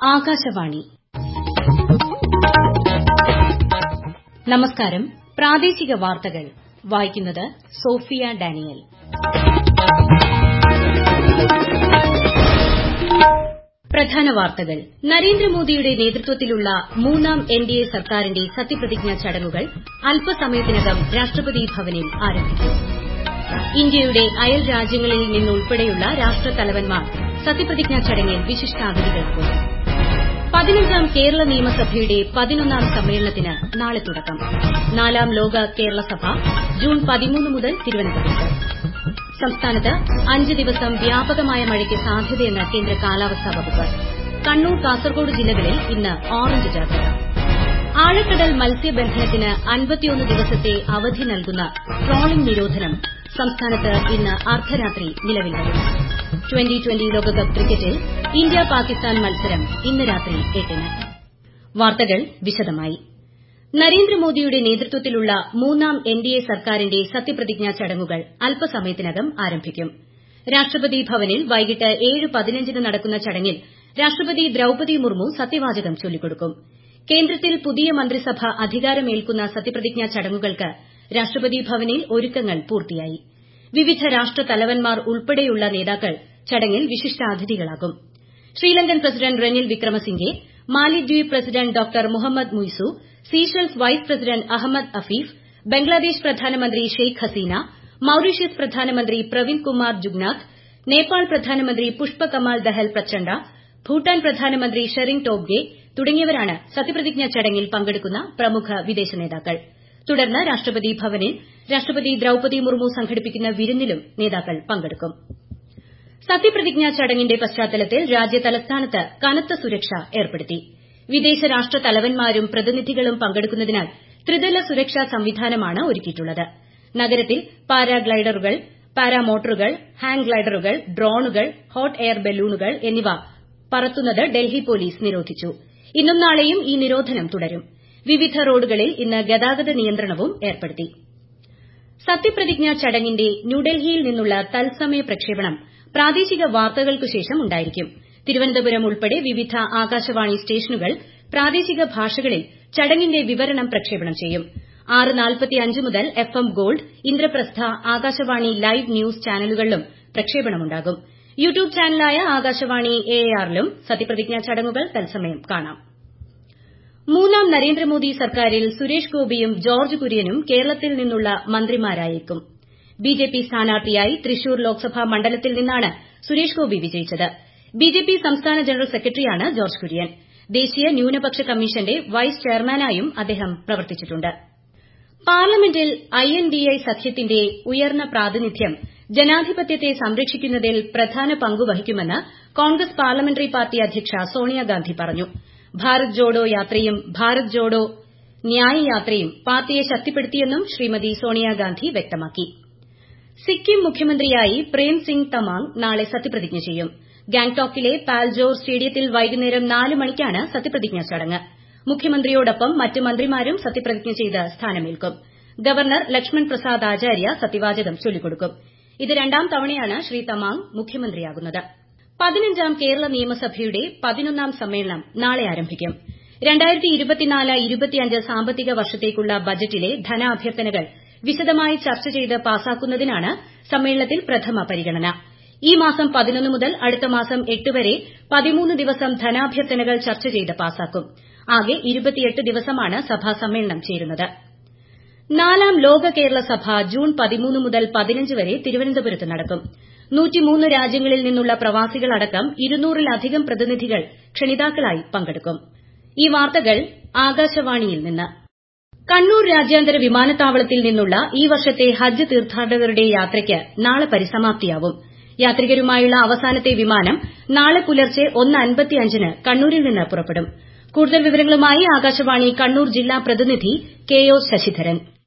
ആകാശവാണി നമസ്കാരം പ്രാദേശിക വാർത്തകൾ വായിക്കുന്നത് സോഫിയ ഡാനിയൽ പ്രധാന വാർത്തകൾ നരേന്ദ്രമോദിയുടെ നേതൃത്വത്തിലുള്ള മൂന്നാം എൻഡിഎ സർക്കാരിന്റെ സത്യപ്രതിജ്ഞാ ചടങ്ങുകൾ അല്പസമയത്തിനകം രാഷ്ട്രപതി ഭവനിൽ ആരംഭിക്കും ഇന്ത്യയുടെ അയൽ രാജ്യങ്ങളിൽ നിന്നുൾപ്പെടെയുള്ള രാഷ്ട്രത്തലവന്മാർ സത്യപ്രതിജ്ഞാ ചടങ്ങിൽ വിശിഷ്ടാതിഥികളാകും പതിനഞ്ചാം കേരള നിയമസഭയുടെ പതിനൊന്നാം സമ്മേളനത്തിന് നാളെ തുടക്കം നാലാം ലോക കേരള സഭ ജൂൺ പതിമൂന്ന് മുതൽ തിരുവനന്തപുരത്ത് സംസ്ഥാനത്ത് അഞ്ച് ദിവസം വ്യാപകമായ മഴയ്ക്ക് സാധ്യതയെന്ന് കേന്ദ്ര കാലാവസ്ഥാ വകുപ്പ് കണ്ണൂർ കാസർകോട് ജില്ലകളിൽ ഇന്ന് ഓറഞ്ച് ജാഗ്രത ആഴക്കടൽ മത്സ്യബന്ധനത്തിന് അൻപത്തിയൊന്ന് ദിവസത്തെ അവധി നൽകുന്ന ട്രോളിംഗ് നിരോധനം സംസ്ഥാനത്ത് ഇന്ന് അർദ്ധരാത്രി നിലവിൽ വരും ട്വന്റി ട്വന്റി ലോകകപ്പ് ക്രിക്കറ്റിൽ ഇന്ത്യ പാകിസ്ഥാൻ മത്സരം ഇന്ന് രാത്രി എട്ടിന് വാർത്തകൾ വിശദമായി നരേന്ദ്രമോദിയുടെ നേതൃത്വത്തിലുള്ള മൂന്നാം എൻഡിഎ സർക്കാരിന്റെ സത്യപ്രതിജ്ഞാ ചടങ്ങുകൾ അല്പസമയത്തിനകം ആരംഭിക്കും രാഷ്ട്രപതി ഭവനിൽ വൈകിട്ട് ഏഴ് പതിനഞ്ചിന് നടക്കുന്ന ചടങ്ങിൽ രാഷ്ട്രപതി ദ്രൌപതി മുർമു സത്യവാചകം ചൊല്ലിക്കൊടുക്കും കേന്ദ്രത്തിൽ പുതിയ മന്ത്രിസഭ അധികാരമേൽക്കുന്ന സത്യപ്രതിജ്ഞാ ചടങ്ങുകൾക്ക് രാഷ്ട്രപതി ഭവനിൽ ഒരുക്കങ്ങൾ പൂർത്തിയായി വിവിധ രാഷ്ട്രത്തലവന്മാർ ഉൾപ്പെടെയുള്ള നേതാക്കൾ ചടങ്ങിൽ വിശിഷ്ടാതിഥികളാകും ശ്രീലങ്കൻ പ്രസിഡന്റ് റനിൽ വിക്രമസിംഗെ മാലിദ്വീപ് president doctor Mohamed Muizzu Seychelles vice president Ahmed Afif Bangladesh പ്രധാനമന്ത്രി ഷെയ്ഖ് ഹസീന മൌറീഷ്യസ് പ്രധാനമന്ത്രി പ്രവിന്ദ് കുമാർ ജുഗ്നാഥ് നേപ്പാൾ പ്രധാനമന്ത്രി പുഷ്പ കമാൽ ദഹൽ പ്രചണ്ഡ ഭൂട്ടാൻ പ്രധാനമന്ത്രി ഷെറിംഗ് ടോബ്ഗെ തുടങ്ങിയവരാണ് സത്യപ്രതിജ്ഞാ ചടങ്ങിൽ പങ്കെടുക്കുന്ന പ്രമുഖ വിദേശ നേതാക്കൾ തുടർന്ന് രാഷ്ട്രപതി ഭവനിൽ രാഷ്ട്രപതി ദ്രൌപതി മുർമു സംഘടിപ്പിക്കുന്ന വിരുന്നിലും നേതാക്കൾ പങ്കെടുക്കും സത്യപ്രതിജ്ഞാ ചടങ്ങിന്റെ പശ്ചാത്തലത്തിൽ രാജ്യതലസ്ഥാനത്ത് കനത്ത സുരക്ഷ ഏർപ്പെടുത്തി വിദേശ രാഷ്ട്ര തലവന്മാരും പ്രതിനിധികളും പങ്കെടുക്കുന്നതിനാൽ ത്രിതല സുരക്ഷാ സംവിധാനമാണ് ഒരുക്കിയിട്ടുള്ളത് നഗരത്തിൽ പാരാഗ്ലൈഡറുകൾ പാരാമോട്ടോറുകൾ ഹാങ് ഗ്ലൈഡറുകൾ ഡ്രോണുകൾ ഹോട്ട് എയർ ബലൂണുകൾ എന്നിവ പറത്തുന്നത് ഡൽഹി പോലീസ് നിരോധിച്ചു ഇന്നും നാളെയും ഈ നിരോധനം തുടരും വിവിധ റോഡുകളിൽ ഇന്ന് ഗതാഗത നിയന്ത്രണവും ഏർപ്പെടുത്തി സത്യപ്രതിജ്ഞാ ചടങ്ങിന്റെ ന്യൂഡൽഹിയിൽ നിന്നുള്ള തത്സമയ പ്രക്ഷേപണം പ്രാദേശിക വാർത്തകൾക്കുശേഷം ഉണ്ടായിരിക്കും തിരുവനന്തപുരം ഉൾപ്പെടെ വിവിധ ആകാശവാണി സ്റ്റേഷനുകൾ പ്രാദേശിക ഭാഷകളിൽ ചടങ്ങിന്റെ വിവരണം പ്രക്ഷേപണം ചെയ്യും ആറ് നാൽപ്പത്തിയഞ്ച് മുതൽ F M gold Indraprastha Akashvani live news ചാനലുകളിലും പ്രക്ഷേപണമുണ്ടാകും യൂട്യൂബ് ചാനലായ ആകാശവാണി എ ആറിലും സത്യപ്രതിജ്ഞാ ചടങ്ങുകൾ തത്സമയം കാണാം മൂന്നാം നരേന്ദ്രമോദി സർക്കാരിൽ സുരേഷ് ഗോപിയും ജോർജ് കുര്യനും കേരളത്തിൽ നിന്നുള്ള മന്ത്രിമാരായേക്കും ബിജെപി സ്ഥാനാർത്ഥിയായി തൃശൂർ ലോക്സഭാ മണ്ഡലത്തിൽ നിന്നാണ് സുരേഷ് ഗോപി വിജയിച്ചത് ബിജെപി സംസ്ഥാന ജനറൽ സെക്രട്ടറിയാണ് ജോർജ് കുര്യൻ ദേശീയ ന്യൂനപക്ഷ കമ്മീഷന്റെ വൈസ് ചെയർമാനായും അദ്ദേഹം പ്രവർത്തിച്ചിട്ടുണ്ട് പാർലമെന്റിൽ ഐഎൻഡിഎ സഖ്യത്തിന്റെ ഉയർന്ന പ്രാതിനിധ്യം ജനാധിപത്യത്തെ സംരക്ഷിക്കുന്നതിൽ പ്രധാന പങ്ക് വഹിക്കുമെന്ന് കോൺഗ്രസ് പാർലമെന്ററി പാർട്ടി അധ്യക്ഷ സോണിയാഗാന്ധി പറഞ്ഞു ഭാരത് ജോഡോ യാത്രയും ഭാരത് ജോഡോ ന്യായ് യാത്രയും പാർട്ടിയെ ശക്തിപ്പെടുത്തിയെന്നും ശ്രീമതി സോണിയാഗാന്ധി വ്യക്തമാക്കി സിക്കിം മുഖ്യമന്ത്രിയായി പ്രേം സിംഗ് തമാങ് നാളെ സത്യപ്രതിജ്ഞ ചെയ്യും ഗാംഗ്ടോക്കിലെ പാൽജോർ സ്റ്റേഡിയത്തിൽ വൈകുന്നേരം നാല് മണിക്കാണ് സത്യപ്രതിജ്ഞാ ചടങ്ങ് മുഖ്യമന്ത്രിയോടൊപ്പം മറ്റ് മന്ത്രിമാരും സത്യപ്രതിജ്ഞ ചെയ്ത് സ്ഥാനമേൽക്കും ഗവർണർ ലക്ഷ്മൺ പ്രസാദ് ആചാര്യ സത്യവാചകം ചൊല്ലിക്കൊടുക്കും ഇത് രണ്ടാം തവണയാണ് ശ്രീ തമാങ് മുഖ്യമന്ത്രിയാകുന്നത് പതിനഞ്ചാം കേരള നിയമസഭയുടെ പതിനൊന്നാം സമ്മേളനം നാളെ ആരംഭിക്കും സാമ്പത്തിക വർഷത്തേക്കുള്ള ബജറ്റിലെ ധനാഭ്യർത്ഥനകൾ വിശദമായി ചർച്ച ചെയ്ത് പാസാക്കുന്നതിനാണ് സമ്മേളനത്തിൽ പ്രഥമ പരിഗണന ഈ മാസം പതിനൊന്ന് മുതൽ അടുത്ത മാസം എട്ട് വരെ പതിമൂന്ന് ദിവസം ധനാഭ്യർത്ഥനകൾ ചർച്ച ചെയ്ത് പാസാക്കും ആകെ ഇരുപത്തിയെട്ട് ദിവസമാണ് സഭാ സമ്മേളനം ചേരുന്നത് നാലാം ലോക കേരള സഭ ജൂൺ പതിമൂന്ന് മുതൽ പതിനഞ്ച് വരെ തിരുവനന്തപുരത്ത് നടക്കും നൂറ്റിമൂന്ന് രാജ്യങ്ങളിൽ നിന്നുള്ള പ്രവാസികളടക്കം ഇരുന്നൂറിലധികം പ്രതിനിധികൾ ക്ഷണിതാക്കളായി പങ്കെടുക്കും ഈ വാർത്തകൾ ആകാശവാണിയിൽ നിന്ന് കണ്ണൂർ രാജ്യാന്തര വിമാനത്താവളത്തിൽ നിന്നുള്ള ഈ വർഷത്തെ ഹജ്ജ് തീർത്ഥാടകരുടെ യാത്രയ്ക്ക് നാളെ പരിസമാപ്തിയാവും യാത്രികരുമായുള്ള അവസാനത്തെ വിമാനം നാളെ പുലർച്ചെ ഒന്ന് അൻപത്തിയഞ്ചിന് കണ്ണൂരിൽ നിന്ന് പുറപ്പെടും കൂടുതൽ വിവരങ്ങളുമായി ആകാശവാണി കണ്ണൂർ ജില്ലാ പ്രതിനിധി K O Sasidharan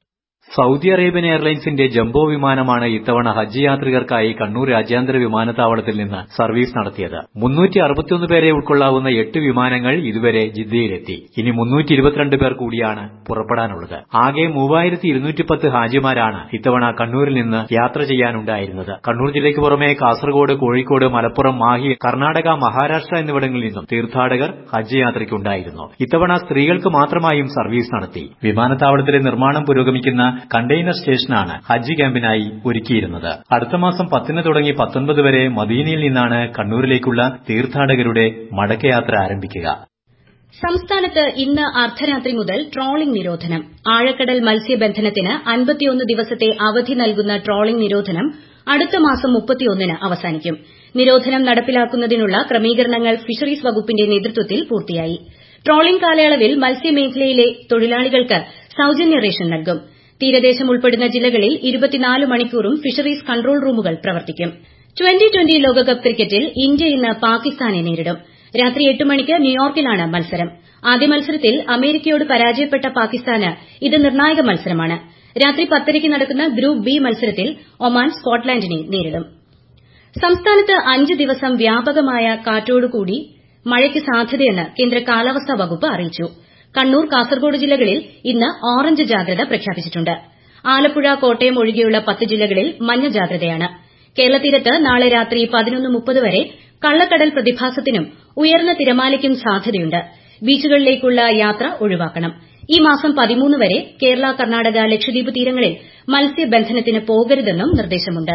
Saudi Arabian എയർലൈൻസിന്റെ ജംബോ വിമാനമാണ് ഇത്തവണ ഹജ്ജ് യാത്രികർക്കായി കണ്ണൂർ രാജ്യാന്തര വിമാനത്താവളത്തിൽ നിന്ന് സർവീസ് നടത്തിയത് മുന്നൂറ്റി അറുപത്തിയൊന്ന് പേരെ ഉൾക്കൊള്ളാവുന്ന എട്ട് വിമാനങ്ങൾ ഇതുവരെ ജിദ്ദയിലെത്തി ഇനി മുന്നൂറ്റി ഇരുപത്തിരണ്ട് പേർ കൂടിയാണ് പുറപ്പെടാനുള്ളത് ആകെ മൂവായിരത്തി ഇരുന്നൂറ്റി പത്ത് ഹാജിമാരാണ് ഇത്തവണ കണ്ണൂരിൽ നിന്ന് യാത്ര ചെയ്യാനുണ്ടായിരുന്നത് കണ്ണൂർ ജില്ലയ്ക്ക് പുറമെ കാസർഗോഡ് കോഴിക്കോട് മലപ്പുറം മാഹി കർണാടക മഹാരാഷ്ട്ര എന്നിവിടങ്ങളിൽ നിന്നും തീർത്ഥാടകർ ഹജ്ജ് യാത്രയ്ക്കുണ്ടായിരുന്നു ഇത്തവണ സ്ത്രീകൾക്ക് മാത്രമായും സർവീസ് നടത്തി വിമാനത്താവളത്തിലെ നിർമ്മാണം പുരോഗമിക്കുന്ന കണ്ടെയ്നർ സ്റ്റേഷനാണ് ഹജ്ജ് ക്യാമ്പിനായി ഒരുക്കിയിരുന്നത് അടുത്ത മാസം പത്തിന് തുടങ്ങി പത്തൊൻപത് വരെ മദീനയിൽ നിന്നാണ് കണ്ണൂരിലേക്കുള്ള തീർത്ഥാടകരുടെ മടക്കയാത്ര ആരംഭിക്കുക സംസ്ഥാനത്ത് ഇന്ന് അർദ്ധരാത്രി മുതൽ ട്രോളിംഗ് നിരോധനം ആഴക്കടൽ മത്സ്യബന്ധനത്തിന് അൻപത്തിയൊന്ന് ദിവസത്തെ അവധി നൽകുന്ന ട്രോളിംഗ് നിരോധനം അടുത്ത മാസം മുപ്പത്തിയൊന്നിന് അവസാനിക്കും നിരോധനം നടപ്പിലാക്കുന്നതിനുള്ള ക്രമീകരണങ്ങൾ ഫിഷറീസ് വകുപ്പിന്റെ നേതൃത്വത്തിൽ പൂർത്തിയായി ട്രോളിംഗ് കാലയളവിൽ മത്സ്യമേഖലയിലെ തൊഴിലാളികൾക്ക് സൌജന്യ റേഷൻ നൽകും തീരദേശം ഉൾപ്പെടുന്ന ജില്ലകളിൽ ഇരുപത്തിനാല് മണിക്കൂറും ഫിഷറീസ് കൺട്രോൾ റൂമുകൾ പ്രവർത്തിക്കും ട്വന്റി ട്വന്റി ലോകകപ്പ് ക്രിക്കറ്റിൽ ഇന്ത്യ ഇന്ന് പാകിസ്ഥാനെ നേരിടും രാത്രി എട്ട് മണിക്ക് ന്യൂയോർക്കിലാണ് മത്സരം ആദ്യ മത്സരത്തിൽ അമേരിക്കയോട് പരാജയപ്പെട്ട പാകിസ്ഥാന് ഇത് നിർണായക മത്സരമാണ് രാത്രി പത്തരയ്ക്ക് നടക്കുന്ന ഗ്രൂപ്പ് ബി മത്സരത്തിൽ ഒമാൻ സ്കോട്ട്ലൻഡിനെ നേരിടും സംസ്ഥാനത്ത് അഞ്ച് ദിവസം വ്യാപകമായ കാറ്റോടുകൂടി മഴയ്ക്ക് സാധ്യതയെന്ന് കേന്ദ്ര കാലാവസ്ഥാ വകുപ്പ് അറിയിച്ചു കണ്ണൂർ കാസർഗോഡ് ജില്ലകളിൽ ഇന്ന് ഓറഞ്ച് ജാഗ്രത പ്രഖ്യാപിച്ചിട്ടുണ്ട് ആലപ്പുഴ കോട്ടയം ഒഴികെയുള്ള പത്ത് ജില്ലകളിൽ മഞ്ഞ ജാഗ്രതയാണ് കേരളതീരത്ത് നാളെ രാത്രി പതിനൊന്ന് മുപ്പത് വരെ കള്ളക്കടൽ പ്രതിഭാസത്തിനും ഉയർന്ന തിരമാലയ്ക്കും സാധ്യതയുണ്ട് ബീച്ചുകളിലേക്കുള്ള യാത്ര ഒഴിവാക്കണം ഈ മാസം പതിമൂന്ന് വരെ കേരള കർണാടക ലക്ഷദ്വീപ് തീരങ്ങളിൽ മത്സ്യബന്ധനത്തിന് പോകരുതെന്നും നിർദ്ദേശമുണ്ട്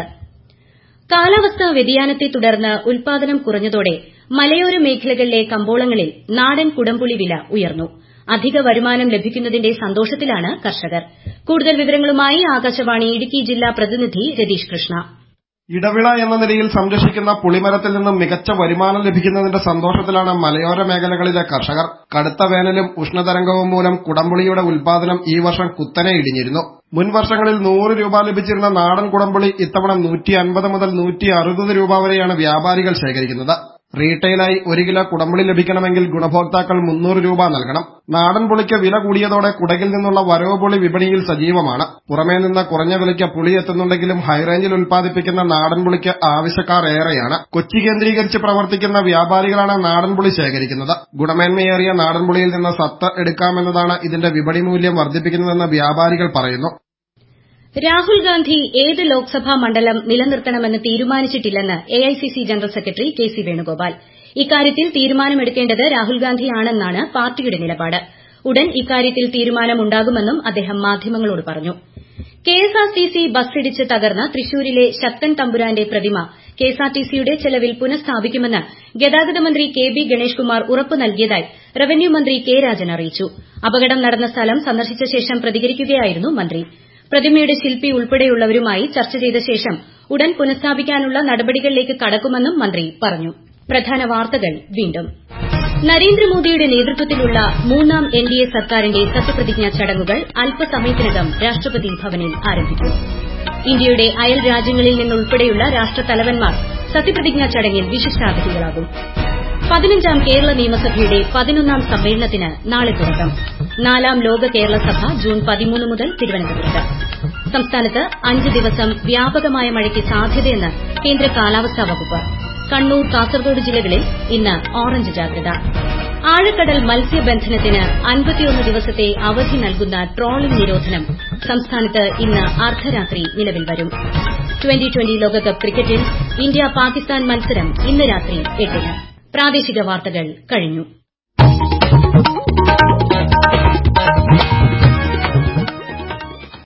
കാലാവസ്ഥാ വ്യതിയാനത്തെ തുടർന്ന് ഉൽപാദനം കുറഞ്ഞതോടെ മലയോര മേഖലകളിലെ കമ്പോളങ്ങളിൽ നാടൻ കുടംപുളി വില ഉയർന്നു അധിക വരുമാനം ലഭിക്കുന്നതിന്റെ സന്തോഷത്തിലാണ് കർഷകർ കൂടുതൽ വിവരങ്ങളുമായി ആകാശവാണി ഇടുക്കി ജില്ലാ പ്രതിനിധി രതീഷ് കൃഷ്ണ ഇടവിള എന്ന നിലയിൽ സംരക്ഷിക്കുന്ന പുളിമരത്തിൽ നിന്നും മികച്ച വരുമാനം ലഭിക്കുന്നതിന്റെ സന്തോഷത്തിലാണ് മലയോര മേഖലകളിലെ കർഷകർ കടുത്ത വേനലും ഉഷ്ണതരംഗവും മൂലം കുടംപുളിയുടെ ഉൽപാദനം ഈ വർഷം കുത്തനെ ഇടിഞ്ഞിരുന്നു മുൻ വർഷങ്ങളിൽ നൂറ് രൂപ ലഭിച്ചിരുന്ന നാടൻ കുടംപുളി ഇത്തവണ നൂറ്റി അൻപത് മുതൽ നൂറ്റി അറുപത് രൂപ വരെയാണ് വ്യാപാരികൾ ശേഖരിക്കുന്നത് റീറ്റെയിലായി ഒരു കിലോ കുടംപുളി ലഭിക്കണമെങ്കിൽ ഗുണഭോക്താക്കൾ മുന്നൂറ് രൂപ നൽകണം നാടൻ പുളിക്ക് വില കൂടിയതോടെ കുടകിൽ നിന്നുള്ള വരവ് പുളി വിപണിയിൽ സജീവമാണ് പുറമേ നിന്ന് കുറഞ്ഞ വിലയ്ക്ക് പുളി എത്തുന്നുണ്ടെങ്കിലും ഹൈറേഞ്ചിൽ ഉൽപ്പാദിപ്പിക്കുന്ന നാടൻ പുളിക്ക് ആവശ്യക്കാർ ഏറെയാണ് കൊച്ചി കേന്ദ്രീകരിച്ച് പ്രവർത്തിക്കുന്ന വ്യാപാരികളാണ് നാടൻ പുളി ശേഖരിക്കുന്നത് ഗുണമേന്മയേറിയ നാടൻ പുളിയിൽ നിന്ന് സത്ത് എടുക്കാമെന്നതാണ് ഇതിന്റെ വിപണി മൂല്യം വർദ്ധിപ്പിക്കുന്നതെന്ന് വ്യാപാരികൾ പറയുന്നു രാഹുൽ ഗാന്ധി ഏത് ലോക്സഭാ മണ്ഡലം നിലനിർത്തണമെന്ന് തീരുമാനിച്ചിട്ടില്ലെന്ന് AICC general secretary K C Venugopal ഇക്കാര്യത്തിൽ തീരുമാനമെടുക്കേണ്ടത് രാഹുൽ ഗാന്ധിയാണെന്നാണ് പാർട്ടിയുടെ നിലപാട് ഉടൻ ഇക്കാര്യത്തിൽ തീരുമാനമുണ്ടാകുമെന്നും അദ്ദേഹം മാധ്യമങ്ങളോട് പറഞ്ഞു കെഎസ്ആർടിസി ബസ്സിടിച്ച് തകർന്ന തൃശൂരിലെ ശക്തൻ തമ്പുരാന്റെ പ്രതിമ കെഎസ്ആർടിസിയുടെ ചെലവിൽ പുനഃസ്ഥാപിക്കുമെന്ന് ഗതാഗത മന്ത്രി കെ ബി ഗണേഷ് കുമാർ ഉറപ്പ് നൽകിയതായി റവന്യൂ മന്ത്രി കെ രാജൻ അറിയിച്ചു അപകടം നടന്ന സ്ഥലം സന്ദർശിച്ച ശേഷം പ്രതികരിക്കുകയായിരുന്നു മന്ത്രി പ്രതിമയുടെ ശില്പി ഉൾപ്പെടെയുള്ളവരുമായി ചർച്ച ചെയ്ത ശേഷം ഉടൻ പുനഃസ്ഥാപിക്കാനുള്ള നടപടികളിലേക്ക് കടക്കുമെന്നും മന്ത്രി പറഞ്ഞു പ്രധാന വാർത്തകൾ വീണ്ടും നരേന്ദ്രമോദിയുടെ നേതൃത്വത്തിലുള്ള മൂന്നാം എൻഡിഎ സർക്കാരിന്റെ സത്യപ്രതിജ്ഞാ ചടങ്ങുകൾ അല്പസമയത്തിനകം രാഷ്ട്രപതി ഭവനിൽ ആരംഭിക്കും ഇന്ത്യയുടെ അയൽ രാജ്യങ്ങളിൽ നിന്നുൾപ്പെടെയുള്ള രാഷ്ട്രത്തലവന്മാർ സത്യപ്രതിജ്ഞാ ചടങ്ങിൽ വിശിഷ്ടാതിഥികളാകും പതിനഞ്ചാം കേരള നിയമസഭയുടെ പതിനൊന്നാം സമ്മേളനത്തിന് നാളെ തുടക്കം നാലാം ലോക കേരള സഭ ജൂൺ പതിമൂന്ന് മുതൽ തിരുവനന്തപുരത്ത് സംസ്ഥാനത്ത് അഞ്ച് ദിവസം വ്യാപകമായ മഴയ്ക്ക് സാധ്യതയെന്ന് കേന്ദ്ര കാലാവസ്ഥാ വകുപ്പ് കണ്ണൂർ കാസർഗോഡ് ജില്ലകളിൽ ഇന്ന് ഓറഞ്ച് ജാഗ്രത ആഴക്കടൽ മത്സ്യബന്ധനത്തിന് അൻപത്തിയൊന്ന് ദിവസത്തെ അവധി നൽകുന്ന ട്രോളിംഗ് നിരോധനം സംസ്ഥാനത്ത് ഇന്ന് അർദ്ധരാത്രി നിലവിൽ വരും ട്വന്റി ട്വന്റി ലോകകപ്പ് ക്രിക്കറ്റിൽ ഇന്ത്യ പാകിസ്ഥാൻ മത്സരം ഇന്ന് രാത്രി എട്ടിന് പ്രാദേശിക വാർത്തകൾ കഴിഞ്ഞു